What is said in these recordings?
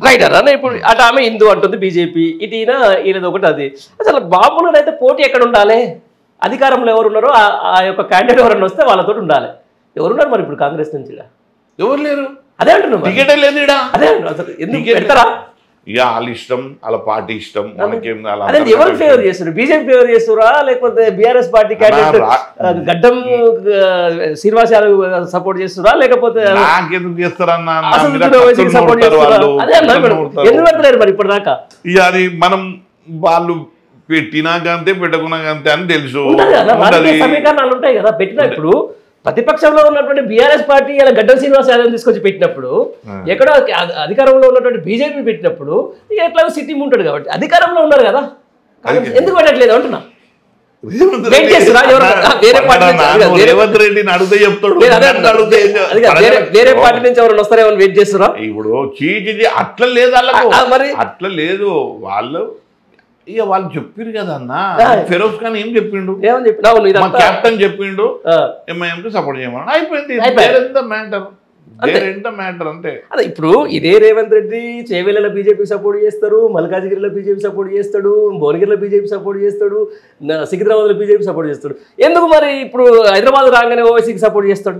Right అన్న ఇప్పుడు అటు ఆమె హిందూ అంటుంది బీజేపీ ఇటు ఈయన ఈయనది ఒకటి అది అసలు మామూలుగా అయితే పోటీ ఎక్కడ ఉండాలి అధికారంలో ఎవరు ఉన్నారో ఆ- ఆ యొక్క క్యాండిడేట్ ఎవరైనా వస్తే వాళ్ళతో ఉండాలి ఎవరున్నారు మరి ఇప్పుడు కాంగ్రెస్ నుంచి ఈడ? ఎవరు లేరు అదే అంటున్నాం మరి. టికెటే లేదు ఈడ అదే అంటున్నాం అసలు ఎందుకు టికెట్ పెడతారా ఇక వాళ్ళ ఇష్టం వాళ్ళ పార్టీ ఇష్టం మనకేం వాళ్ళ అదే అంతర్గత ఎవరు ఫేవర్ చేస్తారు బీజేపీ ఫేవర్ చేస్తారా లేకపోతే బీఆర్ఎస్ పార్టీ క్యాండిడేట్ రా- ఆ, గడ్డం ఆ, శ్రీనివాస్ యాదవ్ సపోర్ట్ చేస్తారా లేకపోతే నాకెందుకు చేస్తారన్న నా అసలు మీద ఓవైసీకి కత్తులు సపోర్ట్ నూరుతారు చేస్తారా వాళ్ళు, అదే అన్నా కత్తులు ఇప్పుడు నూరుతారు. ఎందుకు పెడతలేరు మరి ఇప్పటిదాకా ఇక అది మనం వాళ్ళు పెట్టినాక అంతే పెట్టకున్నాక అంతే అని తెలుసు ఉంటది కదా ఉంటది. రాజకీయ సమీకరణాలు ఉంటాయి కదా పెట్టిన ఇప్పుడు ప్రతిపక్షంలో ఉన్నటువంటి బీఆర్ఎస్ పార్టీ ఇలా గడ్డం శ్రీనివాస్ యాదవ్ తీసుకొచ్చి పెట్టినప్పుడు ఎక్కడో అధ- అధికారంలో ఉన్నటువంటి బీజేపీ పెట్టినప్పుడు ఇక ఎట్లాగో సిట్టింగ్ ఉంటాడు కాబట్టి అధికారంలో ఉన్నారు కదా కాంగ్రెస్ ఎందుకు పెట్టట్లేదు అంటున్నా రేవంత్ వెయిట్ రెడ్డి చేస్తున్నా? ఎవరు- అన్నా, వేరే పార్టీ అన్నా, నుంచి నువ్వు అదిగా వేరే- రేవంత్ రెడ్డిని అడిగితే చెప్తాడు నేను అదే నన్ను అడిగితే ఏం అది కాదు, వేరే వేరే ప్రజలకు- పార్టీ నుంచి ఎవరైనా వస్తారేమో వెయిట్ చేస్తున్నా ఇప్పుడు చీచి అట్లా లేదు వాళ్ళకు ఆ, మరి? అట్లా లేదు వాళ్ళు ఇక వాళ్ళు చెప్పారు కదా అన్న ఆ. ఫెరోజ్ ఖాన్ ఏం చెప్పిండు ఏమని చెప్పిన అవును మా ఇదంతా కెప్టెన్ చెప్పిండు ఆ, ఎంఐఎం కి సపోర్ట్ చేయమని అయిపోయింది అయిపోయింది. దేర్ ఎంత మ్యాటర్ దేర్ ఎంత మ్యాటర్ అంతే అదే ఇప్పుడు ఇదే రేవంత్ రెడ్డి చేవేలలో బీజేపీ సపోర్ట్ చేస్తారు మల్కాజిగిరిలో బీజేపీ సపోర్ట్ చేస్తాడు భువనగిరిలో బీజేపీ సపోర్ట్ చేస్తాడు న- సికింద్రాబాద్లో బీజేపీ సపోర్ట్ చేస్తాడు ఎందుకు మరి ఇప్పుడు హైదరాబాద్ రాగానే ఓవైసీకి సపోర్ట్ చేస్తాడు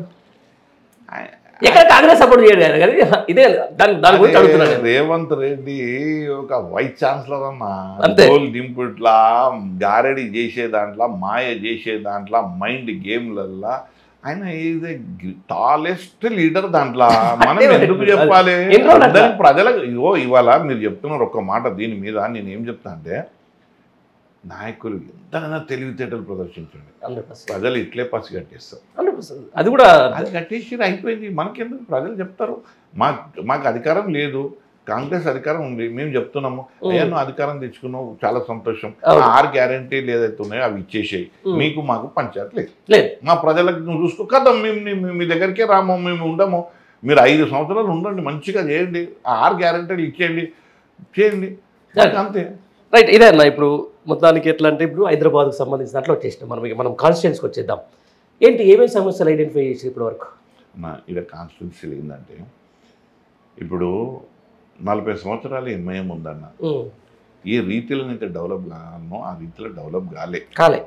ఎక్కడ కాంగ్రెస్ సపోర్ట్ చేయడు కదా కానీ ఇదే దాని దాని గురించి అదే అడుగుతున్నాను నేను. రేవంత్ రెడ్డి ఒక వైస్ ఛాన్సలర్ అన్న అంతే. గోల్ దింపుట్లా గారడి చేసే దాంట్లో మాయ చేసే దాంట్లో మైండ్ గేమ్లల్లా ఆయన ఈజ్ టాలెస్ట్ లీడర్ దాంట్లో మనం అదే మరి. ఎందుకు చెప్పాలి ఎన్ని రోజులు అట్లా? అందరికి ప్రజలకు ఇగో ఇవాళ మీరు చెప్తున్నారు ఒక్క మాట దీని మీద నేను ఏం చెప్తా అంటే నాయకులు ఎంతైనా తెలివితేటలు ప్రదర్శించండి 100%. ప్రజలు ఇట్లే పసి కట్టేస్తారు 100%. అది కూడా అది కట్టేసి అయిపోయింది మనకెందుకు ప్రజలు చెప్తారు మాకు మాకు అధికారం లేదు కాంగ్రెస్ అధికారం ఉంది మేము చెప్తున్నాము అయ్యా నువ్వు అధికారం తెచ్చుకున్నావు చాలా సంతోషం అవును. ఆ ఆరు గ్యారంటీలు ఏదైతే ఉన్నాయో అవి ఇచ్చేసేయి ఉమ్. మీకు మాకు పంచాయతీ లేదు లేదు మా ప్రజలకు నువ్వు చూసుకో కదా మేము మేము మీ దగ్గరికే రాము మేము ఉండము మీరు ఐదు సంవత్సరాలు ఉండండి మంచిగా చేయండి ఆ ఆరు గ్యారంటీలు ఇచ్చేయండి చేయండి మాకు అంతే రైట్ ఇదే అన్న ఇప్పుడు మొత్తానికి ఎట్లా అంటే ఇప్పుడు హైదరాబాద్కు సంబంధించిన అట్లా వచ్చేసినాం మనం ఇక మనం కాన్స్టిట్యున్స్కి వచ్చేద్దాం ఏంటి ఏమేమి సమస్యలు ఐడెంటిఫై చేసి ఇప్పటి వరకు నా ఇక్కడ కాన్స్టిట్యున్సీ ఏంటంటే ఇప్పుడు నలభై సంవత్సరాలు ఎంఐఎం ఉందన్న ఏ రీతిలో అయితే డెవలప్ కానో ఆ రీతిలో డెవలప్ కాలే కాలే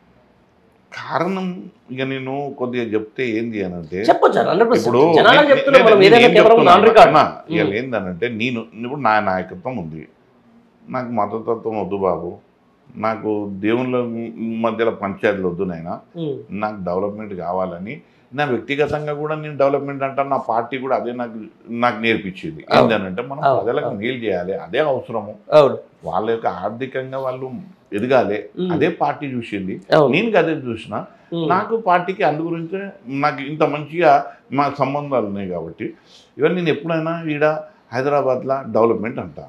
కారణం ఇక నేను కొద్దిగా చెప్తే ఏంది అని అంటే చెప్పొచ్చు హండ్రెడ్ ఇప్పుడు పర్సెంట్ జనాలకు నేను- చెప్తున్నాం నేను- మనం నేను ఏదైనా ఏం కేవలం చెప్తున్నా నాన్ రికార్డ్ అన్నా, ఇవాళ ఏందనంటే నేను ఇప్పుడు నా నాయకత్వం ఉంది నాకు మతతత్వం వద్దు బాబు నాకు దేవుళ్ళ మధ్యలో పంచాయతీలు వద్దు నాయనా నాకు డెవలప్మెంట్ కావాలని నా వ్యక్తిగతంగా కూడా నేను డెవలప్మెంట్ అంటాను నా పార్టీ కూడా అదే నాకు నాకు నేర్పించింది అవును. ఏంటంటే మనం అవును, ప్రజలకు అవును. మేలు చేయాలి అదే అవసరము అవును వాళ్ళ యొక్క ఆర్థికంగా వాళ్ళు ఎదగాలి ఉమ్. అదే పార్టీ చూసింది అవును నేను అదే చూసిన ఉమ్. నాకు పార్టీకి అందు గురించే నాకు ఇంత మంచిగా మా సంబంధాలు ఉన్నాయి కాబట్టి ఇవన్నీ నేను ఎప్పుడైనా ఈడ హైదరాబాద్లో డెవలప్మెంట్ అంటా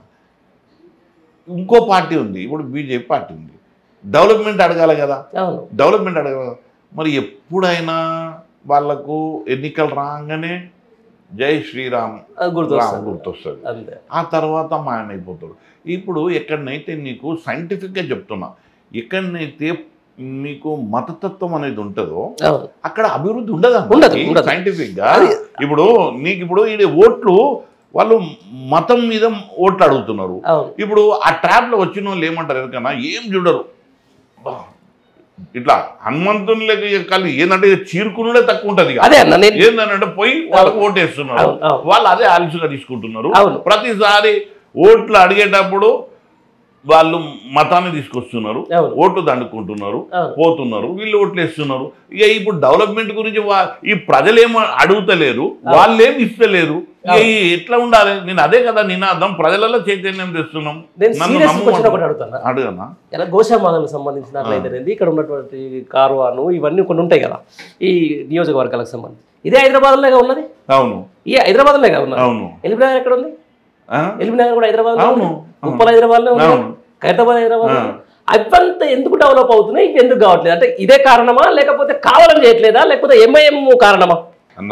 ఇంకో పార్టీ ఉంది ఇప్పుడు బీజేపీ పార్టీ ఉంది డెవలప్మెంట్ అడగాలి కదా అవును డెవలప్మెంట్ అడగాలి కదా మరి ఎప్పుడైనా వాళ్ళకు ఎన్నికలు రాగానే జై శ్రీరామ్ అది రామ్ గుర్తొస్తుంది గుర్తొస్తుంది అంతే ఆ తర్వాత మాయమైపోతాడు ఇప్పుడు ఎక్కడనైతే నీకు సైంటిఫిక్గా చెప్తున్నా ఎక్కడనైతే మీకు మతతత్వం అనేది ఉంటుందో అవును అక్కడ అభివృద్ధి ఉండదు ఉండదు, ఉండదు. సైంటిఫిక్ గా అది- ఇప్పుడు నీకు ఇప్పుడు ఈ ఓట్లు వాళ్ళు మతం మీద ఓట్లు అడుగుతున్నారు అవును ఇప్పుడు ఆ ట్రాప్ లో వచ్చిన వాళ్ళు ఏమంటారు ఎందుకన్నా ఏం చూడరు బా, ఇట్లా హనుమంతుని లెక్క కలిసి ఏంటంటే ఇక చీరుకునుడే తక్కువ ఉంటది ఇక. అదే అన్న నేను ఏంటంటే పోయి వాళ్ళకి ఓటేస్తున్నారు అవును, అవును. వాళ్ళు అదే ఆలస్యంగా తీసుకుంటున్నారు అవును. ప్రతిసారి ఓట్లు అడిగేటప్పుడు వాళ్ళు మతాన్ని తీసుకొస్తున్నారు అవును. ఓట్లు దండుకుంటున్నారు అవును. పోతున్నారు వీళ్ళు ఓట్లు వేస్తున్నారు ఇక ఇప్పుడు డెవలప్మెంట్ గురించి వా- ఈ ప్రజలేమో అడుగుతలేరు వాళ్ళేం ఇస్తలేరు ఇక ఈ ఎట్లా ఉండాలి నేను అదే కదా నినాదం ప్రజలలో చైతన్యం తెస్తున్నాం నేను నన్ను సీరియస్ క్వశ్చన్ ఒకటి నమ్మమంటున్నా. అడుగుతాను అడగనా ఇలా గోశామాలకు సంబంధించినట్లయితేనేది ఇక్కడ ఉన్నటువంటి కార్వాను ఇవన్నీ కొన్ని ఉంటాయి కదా ఈ నియోజకవర్గాలకు సంబంధించి ఇదే హైదరాబాద్లోగా ఉన్నది అవును ఈ హైదరాబాద్లోగా ఉన్నది అవును ఎలిమినగర్ ఎక్కడ ఉంది ఆ? ఎలిమినగర్ కూడా హైదరాబాద్ అవును ఉప్పల్ హైదరాబాద్లో ఉంది అవును ఖైరతాబాద్ హైదరాబాద్ ఆ. అవంతా ఎందుకు డెవలప్ అవుతున్నాయి ఇవి ఎందుకు కావట్లేదు అంటే ఇదే కారణమా లేకపోతే కావాలని చేయట్లేదా లేకపోతే ఎంఐఎం కారణమా అన్న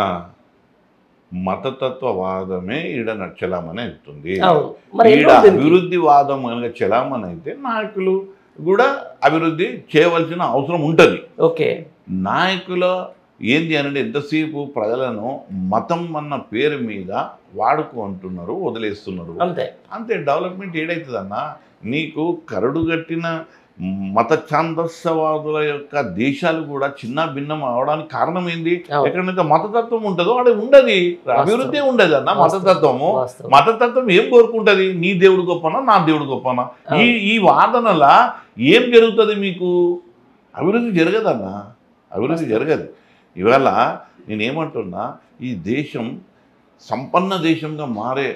మతతత్వవాదమే ఈడ నచ్చలామని అవుతుంది అవును మరి ఈడ ఎందుకు దీనికి? అభివృద్ధి వాదం కనుక చలామని అయితే నాయకులు కూడా అభివృద్ధి చేయవలసిన అవసరం ఉంటుంది ఓకే నాయకుల ఏంది అనంటే ఎంతసేపు ప్రజలను మతం అన్న పేరు మీద వాడుకుంటున్నారు వదిలేస్తున్నారు అంతే అంతే డెవలప్మెంట్ ఏడైతుందన్నా నీకు కరడు కట్టిన మత ఛాందస్యవాదుల యొక్క దేశాలు కూడా చిన్న భిన్నం అవడానికి కారణం ఏంది అవును. ఎక్కడైతే మతతత్వం ఉంటుందో అక్కడ ఉండదు అభివృద్ధి ఉండదు అన్న మతతత్వము వాస్తవం. మతతత్వం ఏం కోరుకుంటది నీ దేవుడు గొప్పనా నా దేవుడు గొప్పనా ఈ ఈ వాదనల ఏం జరుగుతుంది మీకు అభివృద్ధి జరగదన్నా అభివృద్ధి జరగదు ఇవాళ నేనేమంటున్నా ఈ దేశం సంపన్న దేశంగా మారే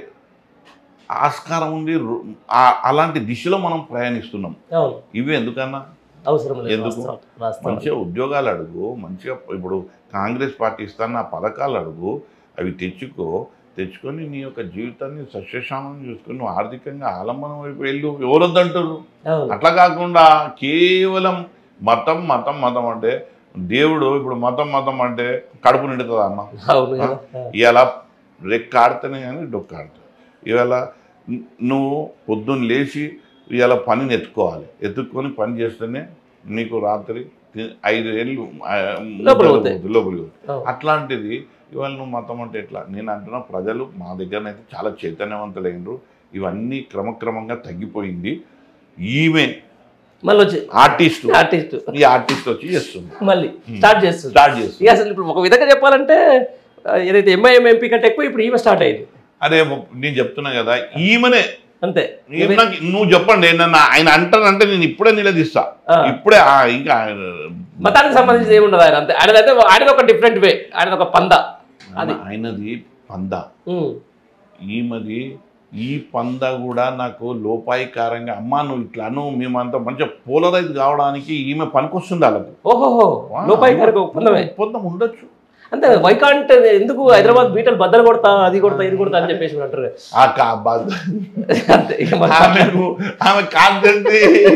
ఆస్కారం ఉంది రు- ఆ- అలాంటి దిశలో మనం ప్రయాణిస్తున్నాం అవును ఇవి ఎందుకన్నా అవసరం లేదు ఎందుకు? వాస్తవం. వాస్తవం. మంచిగా ఉద్యోగాలు అడుగు మంచిగా ఇప్పుడు కాంగ్రెస్ పార్టీ ఇస్తాన్న పథకాలు అడుగు అవి తెచ్చుకో తెచ్చుకొని నీ యొక్క జీవితాన్ని సస్యశామం చూసుకొని నువ్వు ఆర్థికంగా ఆలంబనం వైపు వెళ్ళు ఎవరొద్దంటారు అవును అట్లా కాకుండా కేవలం మతం మతం మతం అంటే దేవుడు ఇప్పుడు మతం మతం అంటే కడుపు నిండుతుంది అన్న అవును కదా. ఇవాళ రెక్క ఆడితేనే కానీ డొక్క ఆడుతుంది ఇవాళ ను- నువ్వు పొద్దున్న లేచి ఇవాళ పనిని ఎత్తుకోవాలి ఎత్తుక్కొని పని చేస్తేనే నీకు రాత్రి తి- ఐదు ఏళ్ళు ఆ, లోపలికి పోతాయి. లోపలికి పోతాయి. అవును. అట్లాంటిది ఇవాళ నువ్వు మతం అంటే ఎట్లా నేను అంటున్నా ప్రజలు మా దగ్గరనైతే చాలా చైతన్యవంతులైనరు ఇవన్నీ క్రమక్రమంగా తగ్గిపోయింది ఈమె మళ్ళీ వచ్చి ఆర్టిస్ట్ ఆర్టిస్ట్ ఈ ఆర్టిస్ట్ వచ్చి చేస్తుంది మళ్ళీ స్టార్ట్ చేస్తుంది స్టార్ట్ చేస్తుంది ఇక అసలు ఇప్పుడు ఒక విధంగా చెప్పాలంటే ఆ, ఏదైతే ఎంఐఎం ఎంపీ కంటే ఎక్కువ ఇప్పుడు ఈమె స్టార్ట్ అయింది అదే నేను చెప్తున్నా కదా ఈమెనే అంతే ఈమె నాకు నువ్వు చెప్పండి నన్ను ఆయన అంటానంటే నేను ఇప్పుడే నిలదీస్తా ఆ. ఇప్పుడే ఆ, ఇంకా మతానికి సంబంధించి ఏముండదు ఆయన అంతే ఆయనదైతే ఆయనది ఒక డిఫరెంట్ వే ఆయనది ఒక పంద అది. ఆయనది పంద ఉమ్. ఈమెది ఈ పంద కూడా నాకు లోపాయికారంగా అమ్మా నువ్వు ఇట్లా నువ్వు మేమంతా మంచిగా పోలరైజ్ కావడానికి ఈమె పనికొస్తుంది వాళ్ళకు ఓహోహో లోపాయికారికి ఒప్పందమే ఒప్పందం ఉండొచ్చు అంతే వైకాంట్ ఎందుకు హైదరాబాద్ బీటలు బద్దలు కొడతా అది కొడతా ఇది కొడతా అని చెప్పేసి అంటారు ఆ కా బా- అంతే ఇక మరి ఆమెకు ఆమె కాన్సెంట్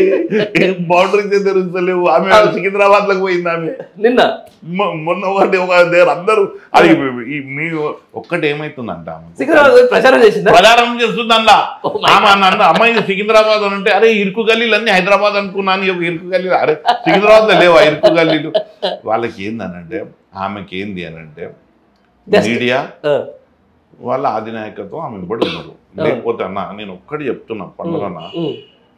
బౌండరీస్ తెలుస్తలేవు ఆమె సికింద్రాబాద్ లకు పోయింది ఆమె నిన్న మొ- మొన్న ఒకటి ఒక దగ్గర అందరూ అది ఈ మీ ఒక్కటి ఏమైతుందంట ఆమె సికింద్రాబాద్ పోయి ప్రచారం చేసిందా ప్రచారం చేస్తుంది అందులో Oh my ఆమె అన్న అమ్మాయి సికింద్రాబాద్ అని అంటే అరే ఇరుకు గల్లీలు అన్ని హైదరాబాద్ అనుకున్నాను ఒక ఇరుకు గల్లీలు అరే సికింద్రాబాద్ లో లేవా ఇరుకు గల్లీలు వాళ్ళకి ఏందనంటే ఆమెకి ఏంది అని అంటే Just- మీడియా ఆ, వాళ్ళ అధినాయకత్వం ఆమె వెంబడి ఉన్నారు లేకపోతే అన్న నేను ఒక్కటి చెప్తున్నా పండుగన్న ఉమ్.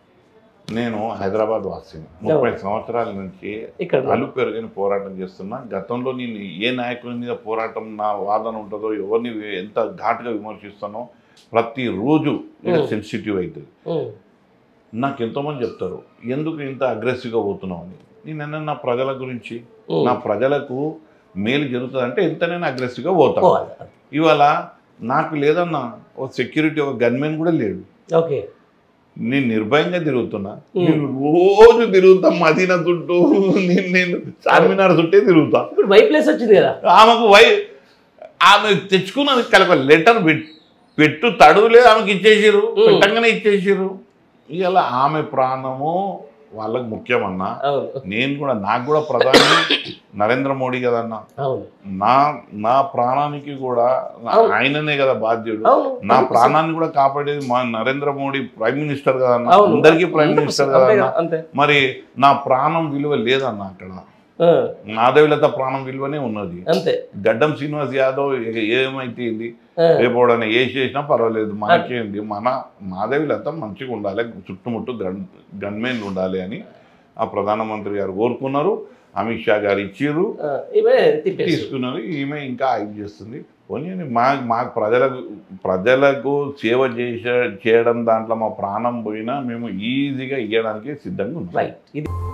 నేను హైదరాబాద్ వాసిని ముప్పై సంవత్సరాల నుంచి ఇక్కడ అలు పెరుగని పోరాటం చేస్తున్నా గతంలో నేను ఏ నాయకుని మీద పోరాటం నా వాదన ఉంటుందో ఎవరిని ఎంత ఘాటుగా విమర్శిస్తానో ప్రతిరోజు Mm. సెన్సిటివ్ అవుతుంది ఉమ్. నాకు ఎంతోమంది చెప్తారు ఎందుకు ఇంత అగ్రెసివ్గా పోతున్నావు అని నేను నా ప్రజల గురించి ఉమ్. నా ప్రజలకు మేలు జరుగుతుందంటే ఎంతనైనా అగ్రెసివ్గా పోతాను పోవాలి. ఇవాళ నాకు లేదన్న ఒక సెక్యూరిటీ ఒక గన్మెన్ కూడా లేడు ఓకే నేను నిర్భయంగా తిరుగుతున్నా Hmm. నేను రోజు తిరుగుతా మదీనా చుట్టూ నేను నేను చార్మినార్ చుట్టే తిరుగుతా ఇప్పుడు వై ప్లేస్ వచ్చింది కదా ఆమెకు వై ఆమె తెచ్చుకున్నది కలక లెటర్ పెట్టు తడువు లేదు ఆమెకి ఇచ్చేసారు Hmm. పెట్టంగానే ఇచ్చేసారు ఇలా ఆమె ప్రాణము వాళ్ళకి ముఖ్యమన్నా అవును నేను కూడా నాకు కూడా ప్రధాని నరేంద్ర మోడీ కదన్నా అవును నా నా ప్రాణానికి కూడా నా- అవును. ఆయననే కదా బాధ్యుడు అవును నా ప్రాణాన్ని కూడా కాపాడేది మా నరేంద్ర మోడీ ప్రైమ్ మినిస్టర్ కదన్నా అవును అందరికీ ప్రైమ్ మినిస్టర్ అంతే కదన్నా కదా, అంతే మరి నా ప్రాణం విలువ లేదన్న అక్కడ ఆ, మాధవిలత ప్రాణం విలువనే ఉన్నది అంతే గడ్డం శ్రీనివాస్ యాదవ్ ఇక ఏమైతే ఏంది ఆ, రేపోడని ఏ చేసినా పర్వాలేదు మనకేంది మన మాధవిలత మంచిగా ఉండాలి చుట్టుముట్టు గన్ గన్మెన్లు ఉండాలి అని ఆ ప్రధానమంత్రి గారు కోరుకున్నారు అమిత్ షా గారు ఇచ్చిర్రు ఆ, ఇవే తిప్పేసి తీసుకున్నారు ఈమె ఇంకా హైప్ చేస్తుంది పోనీ అని మా మా ప్రజలకు ప్రజలకు సేవ చేసే చేయడం దాంట్లో మా ప్రాణం పోయినా మేము ఈజీగా ఇవ్వడానికి సిద్ధంగా ఉన్నాం రైట్ ఇది